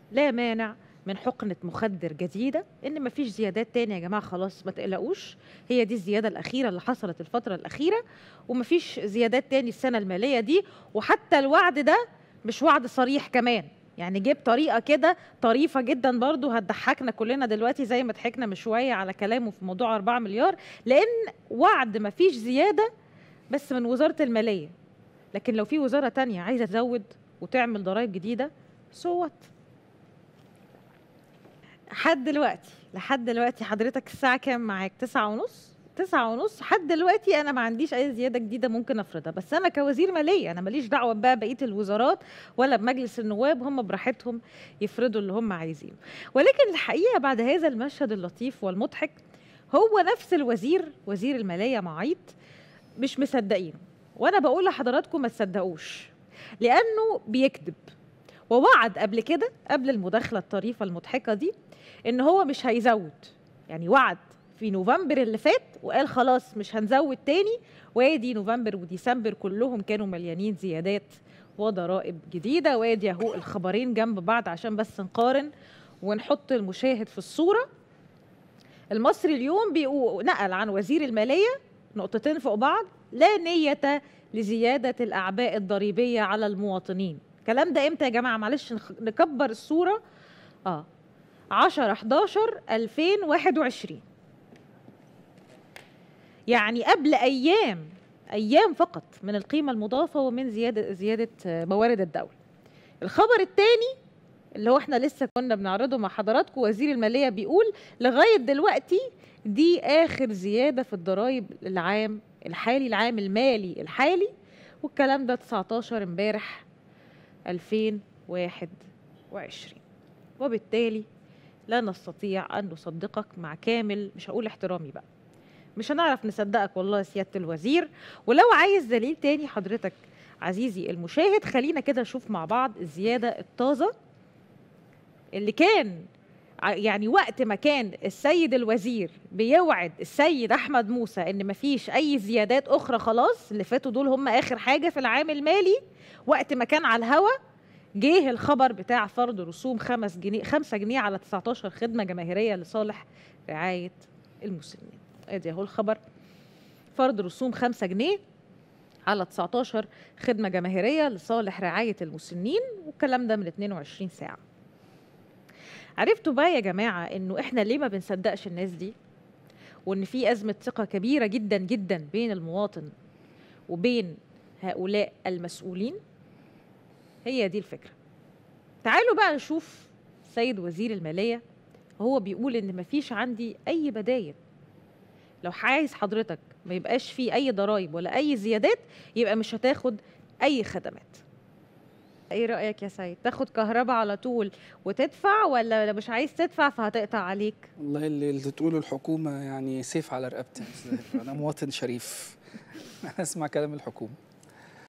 لا مانع من حقنة مخدر جديدة إن مفيش زيادات تاني يا جماعة خلاص ما تقلقوش هي دي الزيادة الأخيرة اللي حصلت الفترة الأخيرة ومفيش زيادات تاني السنة المالية دي وحتى الوعد ده مش وعد صريح كمان يعني جيب طريقة كده طريفة جدا برضو هتضحكنا كلنا دلوقتي زي ما ضحكنا من شوية على كلامه في موضوع 4 مليار لأن وعد مفيش زيادة بس من وزارة المالية لكن لو في وزارة تانية عايزة تزود وتعمل ضرائب جديدة سوت لحد دلوقتي لحد دلوقتي حضرتك الساعة كام معاك تسعة ونص تسعة ونص لحد دلوقتي أنا ما عنديش أي زيادة جديدة ممكن أفرضها بس أنا كوزير مالية أنا ماليش دعوة بقى بقية الوزارات ولا بمجلس النواب هم براحتهم يفرضوا اللي هم عايزينه ولكن الحقيقة بعد هذا المشهد اللطيف والمضحك هو نفس الوزير وزير المالية معيط مش مصدقينه وأنا بقول لحضراتكم ما تصدقوش لأنه بيكذب ووعد قبل كده قبل المداخلة الطريفة المضحكة دي إن هو مش هيزود يعني وعد في نوفمبر اللي فات وقال خلاص مش هنزود تاني وادي نوفمبر وديسمبر كلهم كانوا مليانين زيادات وضرائب جديدة وادي اهو الخبرين جنب بعض عشان بس نقارن ونحط المشاهد في الصورة المصري اليوم بيقول نقل عن وزير المالية نقطتين فوق بعض لا نية لزيادة الأعباء الضريبية على المواطنين الكلام ده امتى يا جماعة معلش نخ- نكبر الصورة اه 10 11 2021 يعني قبل ايام ايام فقط من القيمه المضافه ومن زياده زياده آه، موارد الدوله الخبر الثاني اللي هو احنا لسه كنا بنعرضه مع حضراتكم وزير الماليه بيقول لغايه دلوقتي دي اخر زياده في الضرائب العام الحالي العام المالي الحالي والكلام ده 19 امبارح 2021 وبالتالي لا نستطيع ان نصدقك مع كامل مش هقول احترامي بقى مش هنعرف نصدقك والله يا سياده الوزير ولو عايز دليل تاني حضرتك عزيزي المشاهد خلينا كده نشوف مع بعض الزياده الطازه اللي كان ع- يعني وقت ما كان السيد الوزير بيوعد السيد احمد موسى ان مفيش اي زيادات اخرى خلاص اللي فاتوا دول هم اخر حاجه في العام المالي وقت ما كان على الهوا جه الخبر بتاع فرض رسوم خمس جنيه خمسة جنيه على 19 خدمة جماهيرية لصالح رعاية المسنين ادي اهو الخبر فرض رسوم 5 جنيه على 19 خدمة جماهيرية لصالح رعاية المسنين والكلام ده من 22 ساعة عرفتوا بقى يا جماعة انه احنا ليه ما بنصدقش الناس دي وان في أزمة ثقة كبيرة جدا جدا بين المواطن وبين هؤلاء المسؤولين هي دي الفكرة تعالوا بقى نشوف سيد وزير المالية هو بيقول ان مفيش عندي اي بدايل لو عايز حضرتك ما يبقاش فيه اي ضرائب ولا اي زيادات يبقى مش هتاخد اي خدمات ايه رايك يا سيد تاخد كهرباء على طول وتدفع ولا لو مش عايز تدفع فهتقطع عليك والله اللي, اللي تقوله الحكومة يعني سيف على رقبتي يا أستاذ هبة. أنا مواطن شريف أسمع كلام الحكومة